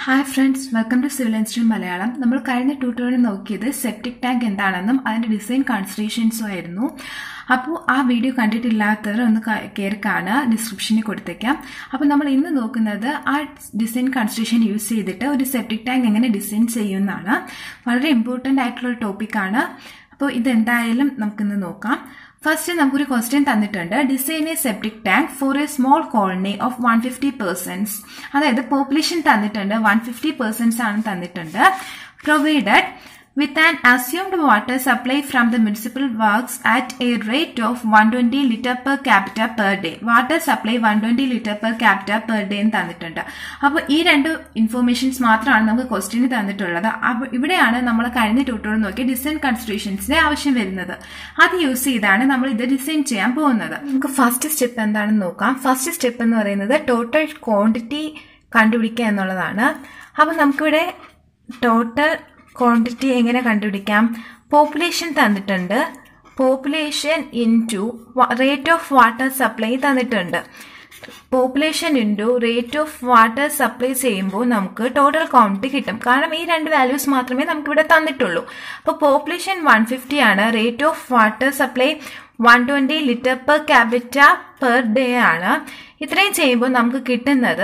Hi friends welcome to civil institute Malayalam നമ്മൾ കഴിഞ്ഞ tutorial നോക്കിയത് സെപ്റ്റിക് ടാങ്ക് എന്താണെന്നും അതിന്റെ ഡിസൈൻ കൺസിഡറേഷൻസും ആയിരുന്നു അപ്പോൾ ആ വീഡിയോ കണ്ടിട്ടില്ലാത്തവർ ഒന്ന് കയറി കാണുക ഡിസ്ക്രിപ്ഷനിൽ കൊടുത്തേക്കാം അപ്പോൾ നമ്മൾ ഇന്ന് നോക്കുന്നത് ആ ഡിസൈൻ കൺസിഡറേഷൻ യൂസ് ചെയ്തിട്ട് ഒരു സെപ്റ്റിക് ടാങ്ക് എങ്ങനെ ഡിസൈൻ ചെയ്യുന്നതാണ് വളരെ ഇമ്പോർട്ടൻ്റ് ആയിട്ടുള്ള ഒരു ടോപ്പിക്കാണ് അപ്പോൾ ഇതെന്തായാലും നമുക്കിന്ന് നോക്കാം ഫസ്റ്റ് നമുക്കൊരു ക്വസ്റ്റ്യൻ തന്നിട്ടുണ്ട് design a septic tank for a small colony of one fifty persons അതായത് പോപ്പുലേഷൻ തന്നിട്ടുണ്ട് വൺ ഫിഫ്റ്റി പേഴ്സൻസ് ആണ് തന്നിട്ടുണ്ട് provided with an assumed water supply from the municipal works at a rate of 120 liter per capita per day. Water supply 120 litre per capita per day എന്ന് തന്നിട്ടുണ്ട് അപ്പോൾ ഈ രണ്ട് informations മാത്രമാണ് നമുക്ക് ക്വസ്റ്റ്യന് തന്നിട്ടുള്ളത് അപ്പോൾ ഇവിടെയാണ് നമ്മൾ കഴിഞ്ഞ ട്യൂട്ടോറിയൽ നോക്കി ഡിസൈൻ കൺസിഡറേഷൻസിന്റെ ആവശ്യം വരുന്നത് അത് യൂസ് ചെയ്താണ് നമ്മൾ ഇത് ഡിസൈൻ ചെയ്യാൻ പോകുന്നത് നമുക്ക് ഫസ്റ്റ് സ്റ്റെപ്പ് എന്താണെന്ന് നോക്കാം ഫസ്റ്റ് സ്റ്റെപ്പ് എന്ന് പറയുന്നത് ടോട്ടൽ ക്വാണ്ടിറ്റി കണ്ടുപിടിക്കുക എന്നുള്ളതാണ് അപ്പോൾ നമുക്കിവിടെ ടോട്ടൽ ക്വാണ്ടിറ്റി എങ്ങനെ കണ്ടുപിടിക്കാം പോപ്പുലേഷൻ തന്നിട്ടുണ്ട് population into rate of water supply തന്നിട്ടുണ്ട് population into rate of water supply ചെയ്യുമ്പോൾ നമുക്ക് ടോട്ടൽ ക്വാണ്ടിറ്റി കിട്ടും കാരണം ഈ രണ്ട് വാല്യൂസ് മാത്രമേ നമുക്ക് ഇവിടെ തന്നിട്ടുള്ളൂ അപ്പോൾ പോപ്പുലേഷൻ വൺ ഫിഫ്റ്റി ആണ് rate of water supply one twenty litre per capita per day ആണ് ഇത്രയും ചെയ്യുമ്പോൾ നമുക്ക് കിട്ടുന്നത്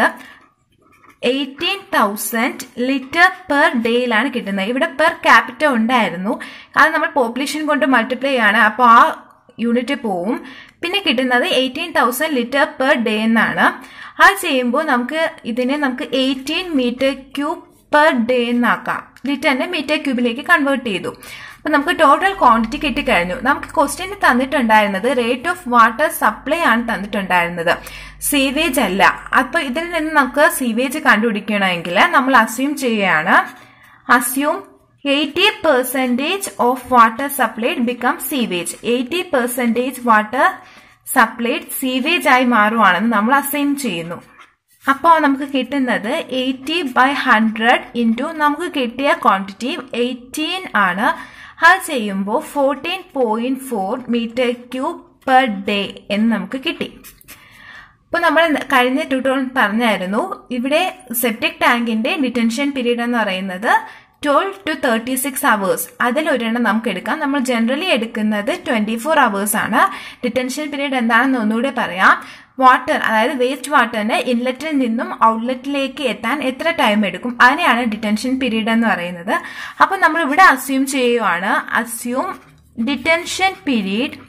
എയ്റ്റീൻ തൗസൻഡ് ലിറ്റർ പെർ ഡേയിലാണ് കിട്ടുന്നത് ഇവിടെ പെർ ക്യാപിറ്റ ഉണ്ടായിരുന്നു അത് നമ്മൾ പോപ്പുലേഷൻ കൊണ്ട് മൾട്ടിപ്ലൈ ആണ് അപ്പോൾ ആ യൂണിറ്റ് പോവും പിന്നെ കിട്ടുന്നത് eighteen thousand litre per day എന്നാണ് അത് ചെയ്യുമ്പോൾ നമുക്ക് ഇതിനെ നമുക്ക് eighteen metre cube per day എന്നാക്കാം ലിറ്ററിനെ മീറ്റർ ക്യൂബിലേക്ക് കൺവേർട്ട് ചെയ്തു അപ്പൊ നമുക്ക് ടോട്ടൽ ക്വാണ്ടിറ്റി കിട്ടിക്കഴിഞ്ഞു നമുക്ക് ക്വസ്റ്റ്യൻ തന്നിട്ടുണ്ടായിരുന്നത് റേറ്റ് ഓഫ് വാട്ടർ സപ്ലൈ ആണ് തന്നിട്ടുണ്ടായിരുന്നത് സീവേജ് അല്ല അപ്പൊ ഇതിൽ നിന്ന് നമുക്ക് സീവേജ് കണ്ടുപിടിക്കണമെങ്കിൽ നമ്മൾ അസ്യൂം ചെയ്യുകയാണ് assume eighty percentage of water supplied become sewage eighty percentage water supplied sewage ആയി മാറുവാണെന്ന് നമ്മൾ അസ്യൂം ചെയ്യുന്നു അപ്പോൾ നമുക്ക് കിട്ടുന്നത് എയ്റ്റി ബൈ ഹൺഡ്രഡ് ഇൻറ്റു നമുക്ക് കിട്ടിയ ക്വാണ്ടിറ്റി എയ്റ്റീൻ ആണ് അത് ചെയ്യുമ്പോൾ fourteen point four metre cube per day എന്ന് നമുക്ക് കിട്ടി അപ്പോൾ നമ്മൾ കഴിഞ്ഞ ട്യൂട്ടോറിയൽ പറഞ്ഞായിരുന്നു ഇവിടെ സെപ്റ്റിക് ടാങ്കിന്റെ ഡിറ്റൻഷൻ പീരീഡ് എന്ന് പറയുന്നത് twelve to thirty six hours അതിലൊരെണ്ണം നമുക്ക് എടുക്കാം നമ്മൾ ജനറലി എടുക്കുന്നത് ട്വന്റി ഫോർ അവേഴ്സ് ആണ് ഡിറ്റൻഷൻ പീരീഡ് എന്താണെന്ന് ഒന്നുകൂടെ പറയാം വാട്ടർ അതായത് വേസ്റ്റ് വാട്ടറിന് ഇൻലെറ്റിൽ നിന്നും ഔട്ട്ലെറ്റിലേക്ക് എത്താൻ എത്ര ടൈം എടുക്കും അതിനെയാണ് ഡിറ്റൻഷൻ പീരീഡ് എന്ന് പറയുന്നത് അപ്പൊ നമ്മൾ ഇവിടെ അസ്യൂം ചെയ്യുവാണ് assume detention period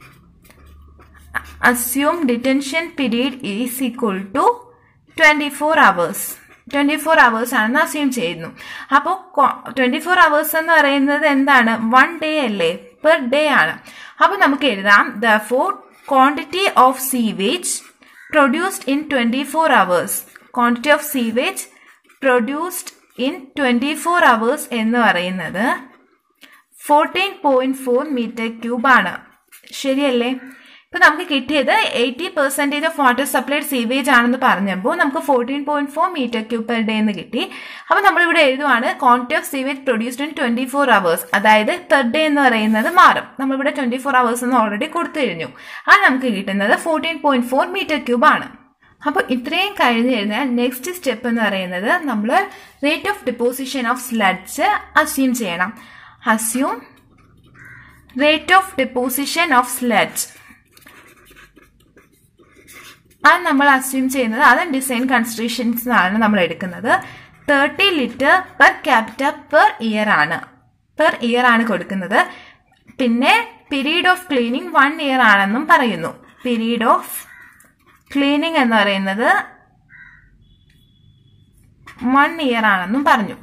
assume detention period is equal to twenty four hours twenty four hours ആണെന്ന് അസ്യൂം ചെയ്യുന്നു അപ്പോൾ ട്വന്റി ഫോർ അവേഴ്സ് എന്ന് പറയുന്നത് എന്താണ് വൺ ഡേ അല്ലേ പെർ ഡേ ആണ് അപ്പൊ നമുക്ക് എഴുതാം therefore quantity of sewage produced in twenty four hours quantity of sewage produced in twenty four hours എന്ന് പറയുന്നത് fourteen point four metre cube ആണ് ശരിയല്ലേ ഇപ്പൊ നമുക്ക് കിട്ടിയത് eighty percentage of water supplied sewage ആണെന്ന് പറഞ്ഞപ്പോൾ നമുക്ക് fourteen point four metre cube per day എന്ന് കിട്ടി അപ്പൊ നമ്മൾ ഇവിടെ എഴുതുവാണ് quantity of sewage produced in twenty four hours അതായത് പെർ ഡേ എന്ന് പറയുന്നത് മാറും നമ്മളിവിടെ ട്വന്റി ഫോർ അവേഴ്സ് എന്ന് ഓൾറെഡി കൊടുത്തു കഴിഞ്ഞു അത് നമുക്ക് കിട്ടുന്നത് fourteen point four metre cube ആണ് അപ്പോൾ ഇത്രയും കഴിഞ്ഞ് കഴിഞ്ഞാൽ നെക്സ്റ്റ് സ്റ്റെപ്പ് എന്ന് പറയുന്നത് നമ്മൾ rate of deposition of sludges assume ചെയ്യണം assume rate of deposition of sludges അത് നമ്മൾ അസ്യൂം ചെയ്യുന്നത് അത് ഡിസൈൻ കൺസിഡറേഷൻസ് ആണ് നമ്മൾ എടുക്കുന്നത് thirty litre per capita per year ആണ് പെർ ഇയർ ആണ് കൊടുക്കുന്നത് പിന്നെ period of cleaning one year ആണെന്നും പറയുന്നു പീരീഡ് ഓഫ് ക്ലീനിങ് എന്ന് പറയുന്നത് വൺ ഇയർ ആണെന്നും പറഞ്ഞു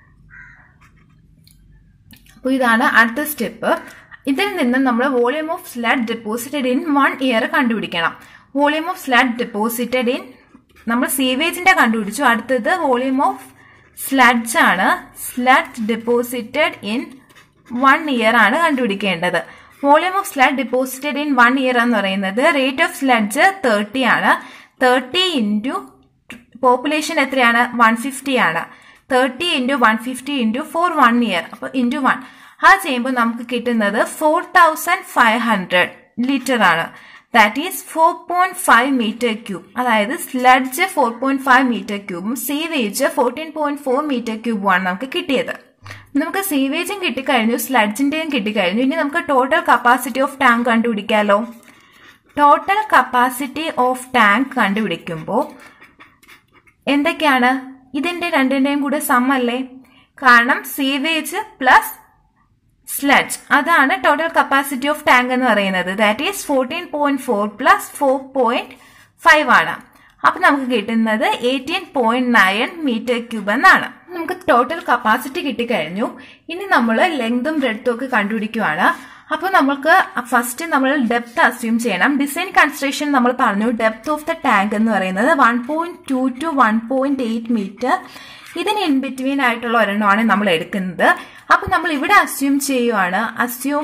അപ്പോൾ ഇതാണ് അടുത്ത സ്റ്റെപ്പ് ഇതിൽ നിന്ന് നമ്മൾ volume of sludge deposited in one year കണ്ടുപിടിക്കണം volume of sludge deposited in നമ്മൾ സീവേജിന്റെ കണ്ടുപിടിച്ചു അടുത്തത് വോളിയം ഓഫ് സ്ലഡ്സ് ആണ് sludge deposited in one year ആണ് കണ്ടുപിടിക്കേണ്ടത് volume of sludge deposited in one year എന്ന് പറയുന്നത് റേറ്റ് ഓഫ് സ്ലഡ്സ് തേർട്ടി ആണ് തേർട്ടി ഇൻറ്റു പോപ്പുലേഷൻ എത്രയാണ് വൺ ഫിഫ്റ്റി ആണ് thirty into one fifty into for one year അപ്പോൾ into one അത് ചെയ്യുമ്പോൾ നമുക്ക് കിട്ടുന്നത് four thousand five hundred litre ആണ് that is four point five metre cube അതായത് sludge four point five metre ക്യൂബും sewage fourteen point four metre ക്യൂബുമാണ് നമുക്ക് കിട്ടിയത് നമുക്ക് സീവേജും കിട്ടിക്കഴിഞ്ഞു സ്ലഡ്ജിന്റെയും കിട്ടിക്കഴിഞ്ഞു ഇനി നമുക്ക് ടോട്ടൽ കപ്പാസിറ്റി ഓഫ് ടാങ്ക് കണ്ടുപിടിക്കാമല്ലോ ടോട്ടൽ കപ്പാസിറ്റി ഓഫ് ടാങ്ക് കണ്ടുപിടിക്കുമ്പോൾ എന്തൊക്കെയാണ് ഇതിന്റെ രണ്ടിന്റെയും കൂടെ സം അല്ലേ കാരണം സീവേജ് പ്ലസ് സ്ലഡ്ജ് അതാണ് ടോട്ടൽ കപ്പാസിറ്റി ഓഫ് ടാങ്ക് എന്ന് പറയുന്നത് that is fourteen point four plus four point five ആണ് അപ്പൊ നമുക്ക് കിട്ടുന്നത് eighteen point nine metre cube എന്നാണ് നമുക്ക് ടോട്ടൽ കപ്പാസിറ്റി കിട്ടിക്കഴിഞ്ഞു ഇനി നമ്മൾ ലെങ്തും ബ്രെഡ്ത്തും ഒക്കെ കണ്ടുപിടിക്കുവാണ് അപ്പൊ നമുക്ക് ഫസ്റ്റ് നമ്മൾ ഡെപ്ത് അസ്യൂം ചെയ്യണം ഡിസൈൻ കൺസ്ട്രക്ഷൻ നമ്മൾ പറഞ്ഞു ഡെപ്ത് ഓഫ് ദ ടാങ്ക് എന്ന് പറയുന്നത് one point two to one point eight metre ഇതിന് ഇൻ ബിറ്റ്വീൻ ആയിട്ടുള്ള ഒരെണ്ണമാണ് നമ്മൾ എടുക്കുന്നത് അപ്പൊ നമ്മൾ ഇവിടെ അസ്യൂം ചെയ്യുവാണ് assume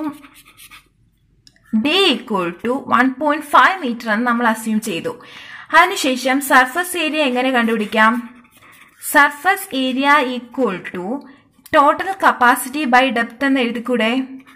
D equal to one point five metre എന്ന് നമ്മൾ അസ്യൂം ചെയ്തു അതിനുശേഷം സർഫസ് ഏരിയ എങ്ങനെ കണ്ടുപിടിക്കാം surface area equal to total capacity by depth എന്ന് എഴുതിക്കൂടെ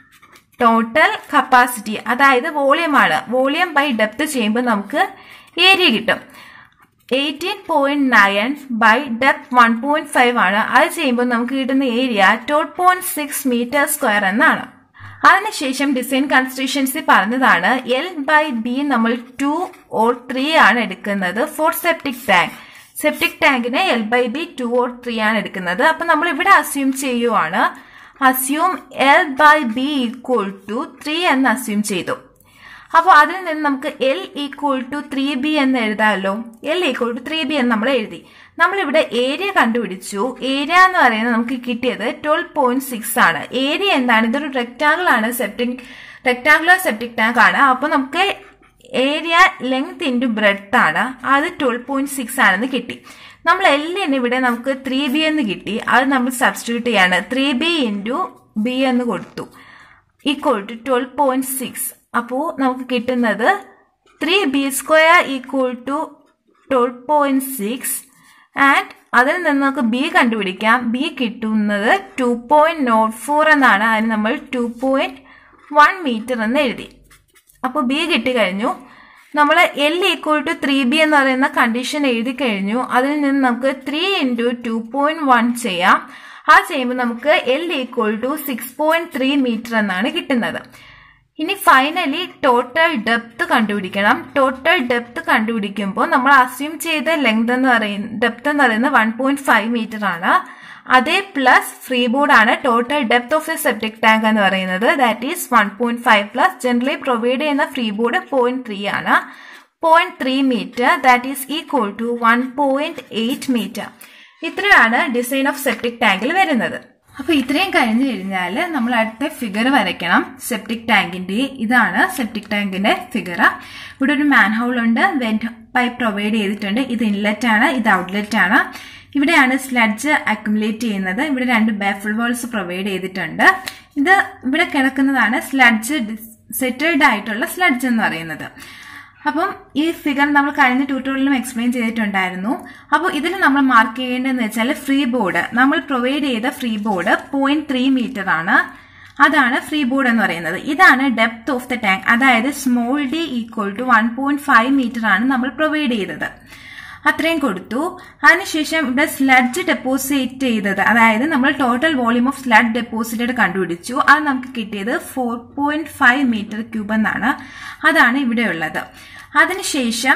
ടോട്ടൽ കപ്പാസിറ്റി അതായത് വോളിയം ആണ് വോളിയം ബൈ ഡെപ്ത് ചെയ്യുമ്പോൾ നമുക്ക് ഏരിയ കിട്ടും eighteen point nine by depth one point five ആണ് അത് ചെയ്യുമ്പോൾ നമുക്ക് കിട്ടുന്ന area twelve point six metre square എന്നാണ് അതിനുശേഷം ഡിസൈൻ കൺസ്ട്രക്ഷൻസി പറഞ്ഞതാണ് എൽ ബൈ ബി നമ്മൾ ടു ഓർ ത്രീ ആണ് എടുക്കുന്നത് ഫോർ സെപ്റ്റിക് ടാങ്ക് സെപ്റ്റിക് ടാങ്കിന് L by B two or three ആണ് എടുക്കുന്നത് അപ്പൊ നമ്മൾ ഇവിടെ അസ്യൂം ചെയ്യുവാണ് assume L by B equal to three എന്ന് അസ്യൂം ചെയ്തു അപ്പോൾ അതിൽ നിന്ന് നമുക്ക് L equal to three B എന്ന് എഴുതാമല്ലോ L equal to three B എന്ന് നമ്മൾ എഴുതി നമ്മളിവിടെ ഏരിയ കണ്ടുപിടിച്ചു ഏരിയ എന്ന് പറയുന്നത് നമുക്ക് കിട്ടിയത് ട്വൽവ് പോയിന്റ് സിക്സ് ആണ് ഏരിയ എന്താണ് ഇതൊരു റെക്ടാങ്കിൾ ആണ് സെപ്റ്റിക് റെക്ടാങ്കുലർ സെപ്റ്റിക് ടാങ്ക് ആണ് അപ്പോൾ നമുക്ക് ഏരിയ ലെങ്ത് ഇൻറ്റു ബ്രെഡ്ത്ത് ആണ് അത് ട്വൽവ് പോയിന്റ് സിക്സ് ആണെന്ന് കിട്ടി നമ്മൾ എല്ലിന് ഇവിടെ നമുക്ക് ത്രീ ബി എന്ന് കിട്ടി അത് നമ്മൾ സബ്സ്റ്റിറ്റ്യൂട്ട് ചെയ്യാണ് ത്രീ ബി ഇൻറ്റു ബി എന്ന് കൊടുത്തു equal to twelve point six അപ്പോൾ നമുക്ക് കിട്ടുന്നത് three B square equal to twelve point six and അതിൽ നിന്ന് നമുക്ക് ബി കണ്ടുപിടിക്കാം ബി കിട്ടുന്നത് ടു പോയിന്റ് നോട്ട് ഫോർ എന്നാണ് അതിന് നമ്മൾ ടു പോയിന്റ് വൺ മീറ്റർ എന്ന് എഴുതി അപ്പോൾ ബി കിട്ടിക്കഴിഞ്ഞു നമ്മൾ L equal to three B എന്ന് പറയുന്ന കണ്ടീഷൻ എഴുതി കഴിഞ്ഞു അതിൽ നിന്ന് നമുക്ക് three into two point one ചെയ്യാം ആ ചെയ്യുമ്പോൾ നമുക്ക് L equal to six point three metre എന്നാണ് കിട്ടുന്നത് ഇനി ഫൈനലി ടോട്ടൽ ഡെപ്ത് കണ്ടുപിടിക്കണം ടോട്ടൽ ഡെപ്ത് കണ്ടുപിടിക്കുമ്പോൾ നമ്മൾ അസ്യൂം ചെയ്ത ലെങ്ത് എന്ന് പറയുന്ന ഡെപ്ത് എന്ന് പറയുന്നത് വൺ പോയിന്റ് ഫൈവ് മീറ്റർ ആണ് അതേ പ്ലസ് ഫ്രീ ബോർഡ് ആണ് total depth of the septic tank എന്ന് പറയുന്നത് that is one point five plus generally provide ചെയ്യുന്ന ഫ്രീ ബോർഡ് പോയിന്റ് ത്രീ ആണ് point three metre that is equal to one point eight metre ഇത്രയാണ് design of septic ടാങ്കിൽ വരുന്നത് അപ്പൊ ഇത്രയും കഴിഞ്ഞു കഴിഞ്ഞാൽ നമ്മൾ അടുത്ത ഫിഗർ വരയ്ക്കണം സെപ്റ്റിക് ടാങ്കിന്റെ ഇതാണ് സെപ്റ്റിക് ടാങ്കിന്റെ ഫിഗർ ഇവിടെ ഒരു മാൻ ഹോൾ ഉണ്ട് വെന്റ് പൈപ്പ് പ്രൊവൈഡ് ചെയ്തിട്ടുണ്ട് ഇത് ഇൻലെറ്റ് ആണ് ഇത് ഔട്ട്ലെറ്റ് ആണ് ഇവിടെയാണ് സ്ലഡ്ജ് അക്യുമുലേറ്റ് ചെയ്യുന്നത് ഇവിടെ രണ്ട് ബാഫിൾ വാൾസ് പ്രൊവൈഡ് ചെയ്തിട്ടുണ്ട് ഇത് ഇവിടെ കിടക്കുന്നതാണ് സ്ലഡ്ജ് സെറ്റിൽഡ് ആയിട്ടുള്ള സ്ലഡ്ജ് എന്ന് പറയുന്നത് അപ്പം ഈ ഫിഗർ നമ്മൾ കഴിഞ്ഞ ട്യൂട്ടോറിയലിലും എക്സ്പ്ലെയിൻ ചെയ്തിട്ടുണ്ടായിരുന്നു അപ്പോൾ ഇതിൽ നമ്മൾ മാർക്ക് ചെയ്യേണ്ടതെന്ന് വെച്ചാൽ ഫ്രീ ബോർഡ് നമ്മൾ പ്രൊവൈഡ് ചെയ്ത free board point three metre ആണ് അതാണ് ഫ്രീ ബോർഡ് എന്ന് പറയുന്നത് ഇതാണ് ഡെപ്ത് ഓഫ് ദ ടാങ്ക് അതായത് small D equal to one point five metre ആണ് നമ്മൾ പ്രൊവൈഡ് ചെയ്തത് അത്രയും കൊടുത്തു അതിനുശേഷം ഇവിടെ സ്ലഡ്ജ് ഡെപ്പോസിറ്റ് ചെയ്തത് അതായത് നമ്മൾ total volume of sludge deposited കണ്ടുപിടിച്ചു അത് നമുക്ക് കിട്ടിയത് four point five metre cube എന്നാണ് അതാണ് ഇവിടെ ഉള്ളത് അതിനുശേഷം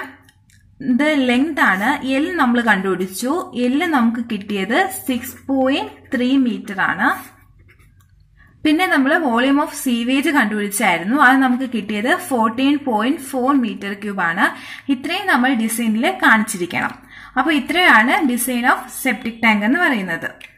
ഇത് ലെങ്ത് ആണ് എൽ നമ്മൾ കണ്ടുപിടിച്ചു എല്ല് നമുക്ക് കിട്ടിയത് സിക്സ് പോയിന്റ് ത്രീ മീറ്റർ ആണ് പിന്നെ നമ്മൾ വോളിയം ഓഫ് സീവേജ് കണ്ടുപിടിച്ചായിരുന്നു അത് നമുക്ക് കിട്ടിയത് fourteen point four metre cube ആണ് ഇത്രയും നമ്മൾ ഡിസൈനിൽ കാണിച്ചിരിക്കണം അപ്പോൾ ഇത്രയാണ് ഡിസൈൻ ഓഫ് സെപ്റ്റിക് ടാങ്ക് എന്ന് പറയുന്നത്